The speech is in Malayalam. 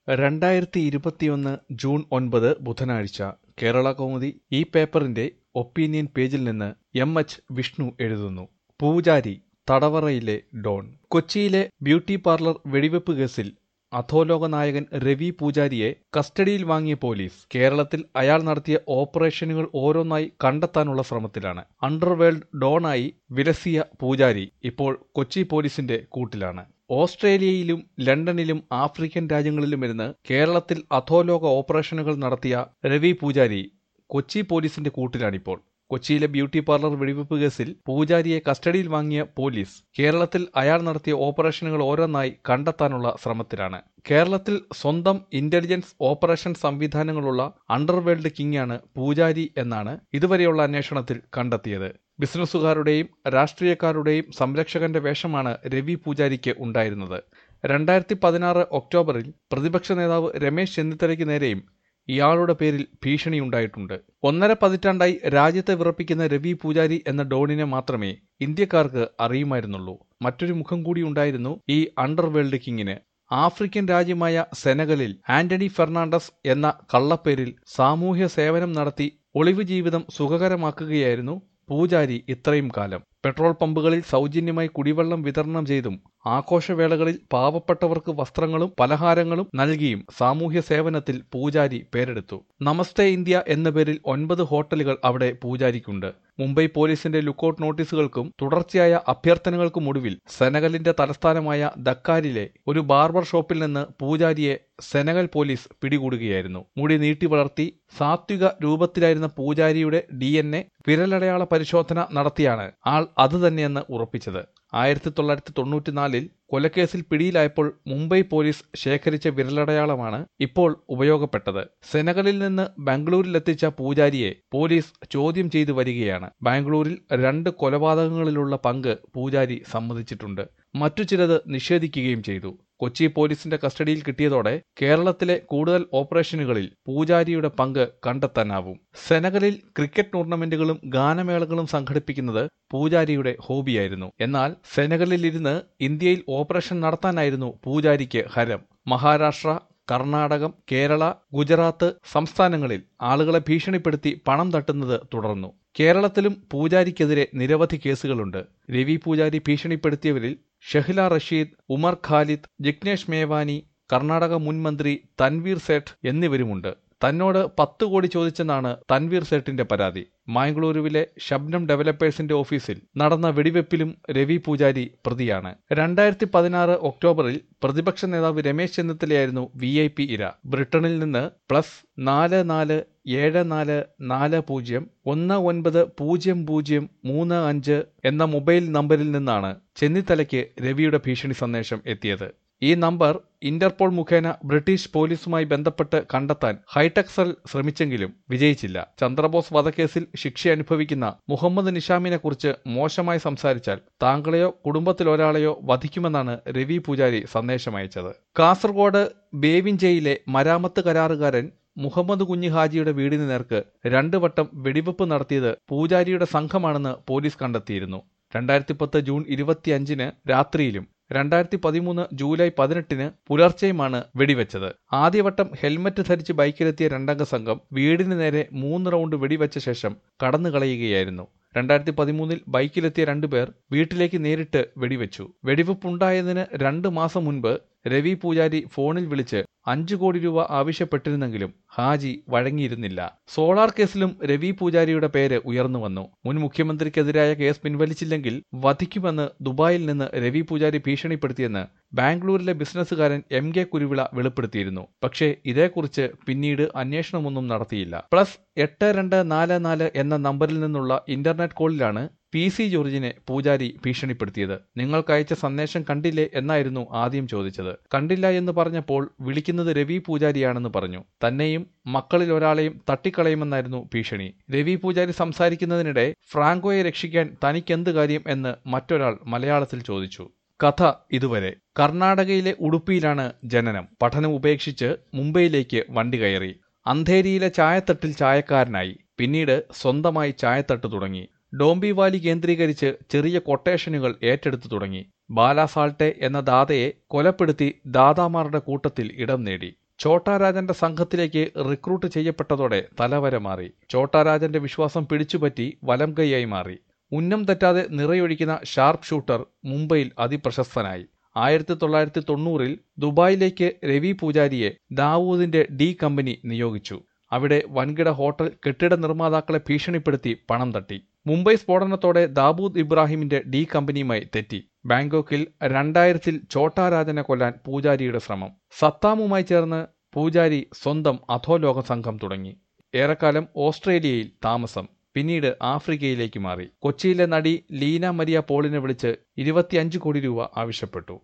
രണ്ടായിരത്തി ഇരുപത്തിയൊന്ന് ജൂൺ ഒൻപത് ബുധനാഴ്ച കേരള കൗമുദി ഈ പേപ്പറിന്റെ ഒപ്പീനിയൻ പേജിൽ നിന്ന് എം എച്ച് വിഷ്ണു എഴുതുന്നു പൂജാരി തടവറയിലെ ഡോൺ കൊച്ചിയിലെ ബ്യൂട്ടി പാർലർ വെടിവെപ്പ് കേസിൽ അധോലോക നായകൻ രവി പൂജാരിയെ കസ്റ്റഡിയിൽ വാങ്ങിയ പോലീസ് കേരളത്തിൽ അയാൾ നടത്തിയ ഓപ്പറേഷനുകൾ ഓരോന്നായി കണ്ടെത്താനുള്ള ശ്രമത്തിലാണ് അണ്ടർവേൾഡ് ഡോണായി വിലസിയ പൂജാരി ഇപ്പോൾ കൊച്ചി പോലീസിന്റെ കൂട്ടിലാണ് ഓസ്ട്രേലിയയിലും ലണ്ടനിലും ആഫ്രിക്കൻ രാജ്യങ്ങളിലുമിരുന്ന് കേരളത്തിൽ അധോലോക ഓപ്പറേഷനുകൾ നടത്തിയ രവി പൂജാരി കൊച്ചി പോലീസിന്റെ കൂട്ടിലാണിപ്പോൾ കൊച്ചിയിലെ ബ്യൂട്ടി പാർലർ വെടിവെപ്പ് കേസിൽ പൂജാരിയെ കസ്റ്റഡിയിൽ വാങ്ങിയ പോലീസ് കേരളത്തിൽ അയാൾ നടത്തിയ ഓപ്പറേഷനുകൾ ഓരോന്നായി കണ്ടെത്താനുള്ള ശ്രമത്തിലാണ് കേരളത്തിൽ സ്വന്തം ഇന്റലിജൻസ് ഓപ്പറേഷൻ സംവിധാനങ്ങളുള്ള അണ്ടർവേൾഡ് കിങ്ങാണ് പൂജാരി എന്നാണ് ഇതുവരെയുള്ള അന്വേഷണത്തിൽ കണ്ടെത്തിയത് ബിസിനസ്സുകാരുടെയും രാഷ്ട്രീയക്കാരുടെയും സംരക്ഷകന്റെ വേഷമാണ് രവി പൂജാരിക്ക് ഉണ്ടായിരുന്നത് രണ്ടായിരത്തി പതിനാറ് ഒക്ടോബറിൽ പ്രതിപക്ഷ നേതാവ് രമേശ് ചെന്നിത്തലയ്ക്ക് നേരെയും ഇയാളുടെ പേരിൽ ഭീഷണിയുണ്ടായിട്ടുണ്ട് ഒന്നര പതിറ്റാണ്ടായി രാജ്യത്തെ വിറപ്പിക്കുന്ന രവി പൂജാരി എന്ന ഡോണിനെ മാത്രമേ ഇന്ത്യക്കാർക്ക് അറിയുമായിരുന്നുള്ളൂ മറ്റൊരു മുഖം കൂടി ഉണ്ടായിരുന്നു ഈ അണ്ടർവേൾഡ് കിങ്ങിന് ആഫ്രിക്കൻ രാജ്യമായ സെനഗലിൽ ആന്റണി ഫെർണാണ്ടസ് എന്ന കള്ളപ്പേരിൽ സാമൂഹ്യ സേവനം നടത്തി ഒളിവ് ജീവിതം സുഖകരമാക്കുകയായിരുന്നു പൂജാരി ഇത്രയും കാലം പെട്രോൾ പമ്പുകളിൽ സൗജന്യമായി കുടിവെള്ളം വിതരണം ചെയ്തും ആഘോഷവേളകളിൽ പാവപ്പെട്ടവർക്ക് വസ്ത്രങ്ങളും പലഹാരങ്ങളും നൽകിയും സാമൂഹ്യ സേവനത്തിൽ പൂജാരി പേരെടുത്തു നമസ്തേ ഇന്ത്യ എന്ന പേരിൽ ഒൻപത് ഹോട്ടലുകൾ അവിടെ പൂജാരിക്കുണ്ട് മുംബൈ പോലീസിന്റെ ലുക്കൌട്ട് നോട്ടീസുകൾക്കും തുടർച്ചയായ അഭ്യർത്ഥനകൾക്കും ഒടുവിൽ സെനഗലിന്റെ തലസ്ഥാനമായ ദക്കാരിലെ ഒരു ബാർബർ ഷോപ്പിൽ നിന്ന് പൂജാരിയെ സെനഗൽ പോലീസ് പിടികൂടുകയായിരുന്നു മുടി നീട്ടി വളർത്തി സാത്വിക രൂപത്തിലായിരുന്ന പൂജാരിയുടെ ഡി എൻ എ വിരലടയാള പരിശോധന നടത്തിയാണ് ആൾ അതുതന്നെയെന്ന് ഉറപ്പിച്ചത് ആയിരത്തി തൊള്ളായിരത്തി തൊണ്ണൂറ്റിനാലിൽ കൊലക്കേസിൽ പിടിയിലായപ്പോൾ മുംബൈ പോലീസ് ശേഖരിച്ച വിരലടയാളമാണ് ഇപ്പോൾ ഉപയോഗപ്പെട്ടത് സെനഗലിൽ നിന്ന് ബാംഗ്ലൂരിലെത്തിച്ച പൂജാരിയെ പോലീസ് ചോദ്യം ചെയ്തു വരികയാണ് ബാംഗ്ലൂരിൽ രണ്ട് കൊലപാതകങ്ങളിലുള്ള പങ്ക് പൂജാരി സമ്മതിച്ചിട്ടുണ്ട് മറ്റു ചിലത് നിഷേധിക്കുകയും ചെയ്തു കൊച്ചി പോലീസിന്റെ കസ്റ്റഡിയിൽ കിട്ടിയതോടെ കേരളത്തിലെ കൂടുതൽ ഓപ്പറേഷനുകളിൽ പൂജാരിയുടെ പങ്ക് കണ്ടെത്താനാവും സെനഗലിൽ ക്രിക്കറ്റ് ടൂർണമെന്റുകളും ഗാനമേളകളും സംഘടിപ്പിക്കുന്നത് പൂജാരിയുടെ ഹോബിയായിരുന്നു എന്നാൽ സെനഗലിൽ ഇരുന്ന് ഇന്ത്യയിൽ ഓപ്പറേഷൻ നടത്താനായിരുന്നു പൂജാരിക്ക് ഹരം മഹാരാഷ്ട്ര കർണാടകം കേരള ഗുജറാത്ത് സംസ്ഥാനങ്ങളിൽ ആളുകളെ ഭീഷണിപ്പെടുത്തി പണം തട്ടുന്നത് തുടർന്നു കേരളത്തിലും പൂജാരിക്കെതിരെ നിരവധി കേസുകളുണ്ട് രവി പൂജാരി ഭീഷണിപ്പെടുത്തിയവരിൽ ഷെഹ്ല റഷീദ് ഉമർ ഖാലിദ് ജിഗ്നേഷ് മേവാനി കർണാടക മുൻ മന്ത്രി തൻവീർ സേഠ് എന്നിവരുമുണ്ട് തന്നോട് പത്ത് കോടി ചോദിച്ചെന്നാണ് തൻവീർ സേഠിന്റെ പരാതി മാംഗ്ലൂരുവിലെ ശബ്നം ഡെവലപ്പേഴ്സിന്റെ ഓഫീസിൽ നടന്ന വെടിവെപ്പിലും രവി പൂജാരി പ്രതിയാണ് രണ്ടായിരത്തി പതിനാറ് ഒക്ടോബറിൽ പ്രതിപക്ഷ നേതാവ് രമേശ് ചെന്നിത്തലയായിരുന്നു വി ഐ പി ഇര ബ്രിട്ടനിൽ നിന്ന് പ്ലസ് നാല് നാല് ഏഴ് നാല് നാല് പൂജ്യം ഒന്ന് ഒൻപത് പൂജ്യം പൂജ്യം മൂന്ന് അഞ്ച് എന്ന മൊബൈൽ നമ്പറിൽ നിന്നാണ് ചെന്നിത്തലയ്ക്ക് രവിയുടെ ഭീഷണി സന്ദേശം എത്തിയത് ഈ നമ്പർ ഇന്റർപോൾ മുഖേന ബ്രിട്ടീഷ് പോലീസുമായി ബന്ധപ്പെട്ട് കണ്ടെത്താൻ ഹൈടെക് സെൽ ശ്രമിച്ചെങ്കിലും വിജയിച്ചില്ല ചന്ദ്രബോസ് വധക്കേസിൽ ശിക്ഷ അനുഭവിക്കുന്ന മുഹമ്മദ് നിഷാമിനെ കുറിച്ച് മോശമായി സംസാരിച്ചാൽ താങ്കളെയോ കുടുംബത്തിലൊരാളെയോ വധിക്കുമെന്നാണ് രവി പൂജാരി സന്ദേശമയച്ചത് കാസർഗോഡ് ബേവിഞ്ചയിലെ മരാമത്ത് കരാറുകാരൻ മുഹമ്മദ് കുഞ്ഞി ഹാജിയുടെ വീടിന് നേർക്ക് രണ്ടു വട്ടം വെടിവെപ്പ് നടത്തിയത് പൂജാരിയുടെ സംഘമാണെന്ന് പോലീസ് കണ്ടെത്തിയിരുന്നു രണ്ടായിരത്തി പത്ത് ജൂൺ ഇരുപത്തിയഞ്ചിന് രാത്രിയിലും രണ്ടായിരത്തി പതിമൂന്ന് ജൂലൈ പതിനെട്ടിന് പുലർച്ചെയുമാണ് വെടിവെച്ചത് ആദ്യവട്ടം ഹെൽമറ്റ് ധരിച്ച് ബൈക്കിലെത്തിയ രണ്ടംഗ സംഘം വീടിന് നേരെ മൂന്ന് റൗണ്ട് വെടിവെച്ച ശേഷം കടന്നു കളയുകയായിരുന്നു രണ്ടായിരത്തി പതിമൂന്നിൽ ബൈക്കിലെത്തിയ രണ്ടുപേർ വീട്ടിലേക്ക് നേരിട്ട് വെടിവെച്ചു വെടിവെപ്പുണ്ടായതിന് രണ്ട് മാസം മുൻപ് രവി പൂജാരി ഫോണിൽ വിളിച്ച് അഞ്ചു കോടി രൂപ ആവശ്യപ്പെട്ടിരുന്നെങ്കിലും ഹാജി വഴങ്ങിയിരുന്നില്ല സോളാർ കേസിലും രവി പൂജാരിയുടെ പേര് ഉയർന്നു വന്നു മുൻ മുഖ്യമന്ത്രിക്കെതിരായ കേസ് പിൻവലിച്ചില്ലെങ്കിൽ വധിക്കുമെന്ന് ദുബായിൽ നിന്ന് രവി പൂജാരി ഭീഷണിപ്പെടുത്തിയെന്ന് ബാംഗ്ലൂരിലെ ബിസിനസ്സുകാരൻ എം കെ കുരുവിള വെളിപ്പെടുത്തിയിരുന്നു പക്ഷേ ഇതേക്കുറിച്ച് പിന്നീട് അന്വേഷണമൊന്നും നടത്തിയില്ല പ്ലസ് എട്ട് രണ്ട് നാല് നാല് എന്ന നമ്പറിൽ നിന്നുള്ള ഇന്റർനെറ്റ് കോളിലാണ് പി സി ജോർജിനെ പൂജാരി ഭീഷണിപ്പെടുത്തിയത് നിങ്ങൾക്കയച്ച സന്ദേശം കണ്ടില്ലേ എന്നായിരുന്നു ആദ്യം ചോദിച്ചത് കണ്ടില്ല എന്ന് പറഞ്ഞപ്പോൾ വിളിക്കുന്നത് രവി പൂജാരിയാണെന്ന് പറഞ്ഞു തന്നെയും മക്കളിൽ ഒരാളെയും തട്ടിക്കളയുമെന്നായിരുന്നു ഭീഷണി രവി പൂജാരി സംസാരിക്കുന്നതിനിടെ ഫ്രാങ്കോയെ രക്ഷിക്കാൻ തനിക്കെന്ത് കാര്യം എന്ന് മറ്റൊരാൾ മലയാളത്തിൽ ചോദിച്ചു കഥ ഇതുവരെ കർണാടകയിലെ ഉടുപ്പിയിലാണ് ജനനം പഠനം ഉപേക്ഷിച്ച് മുംബൈയിലേക്ക് വണ്ടി കയറി അന്ധേരിയിലെ ചായത്തട്ടിൽ ചായക്കാരനായി പിന്നീട് സ്വന്തമായി ചായത്തട്ട് തുടങ്ങി ഡോംബിവാലി കേന്ദ്രീകരിച്ച് ചെറിയ കൊട്ടേഷനുകൾ ഏറ്റെടുത്തു തുടങ്ങി ബാലാസാൾട്ടെ എന്ന ദാതയെ കൊലപ്പെടുത്തി ദാതാമാരുടെ കൂട്ടത്തിൽ ഇടം നേടി ചോട്ടാരാജന്റെ സംഘത്തിലേക്ക് റിക്രൂട്ട് ചെയ്യപ്പെട്ടതോടെ തലവര മാറി ചോട്ടാരാജന്റെ വിശ്വാസം പിടിച്ചുപറ്റി വലം കൈയായി മാറി ഉന്നം തെറ്റാതെ നിറയൊഴിക്കുന്ന ഷാർപ്പ് ഷൂട്ടർ മുംബൈയിൽ അതിപ്രശസ്തനായി ആയിരത്തി തൊള്ളായിരത്തി തൊണ്ണൂറിൽ ദുബായിലേക്ക് രവി പൂജാരിയെ ദാവൂദിന്റെ ഡി കമ്പനി നിയോഗിച്ചു അവിടെ വൻകിട ഹോട്ടൽ കെട്ടിട നിർമ്മാതാക്കളെ ഭീഷണിപ്പെടുത്തി പണം തട്ടി മുംബൈ സ്ഫോടനത്തോടെ ദാബൂദ് ഇബ്രാഹിമിന്റെ ഡി കമ്പനിയുമായി തെറ്റി ബാങ്കോക്കിൽ രണ്ടായിരത്തിൽ ചോട്ടാരാജനെ കൊല്ലാൻ പൂജാരിയുടെ ശ്രമം സത്താമുമായി ചേർന്ന് പൂജാരി സ്വന്തം അധോലോക സംഘം തുടങ്ങി ഏറെക്കാലം ഓസ്ട്രേലിയയിൽ താമസം പിന്നീട് ആഫ്രിക്കയിലേക്ക് മാറി കൊച്ചിയിലെ നടി ലീന മരിയ പോളിനെ വിളിച്ച് ഇരുപത്തിയഞ്ച് കോടി രൂപ ആവശ്യപ്പെട്ടു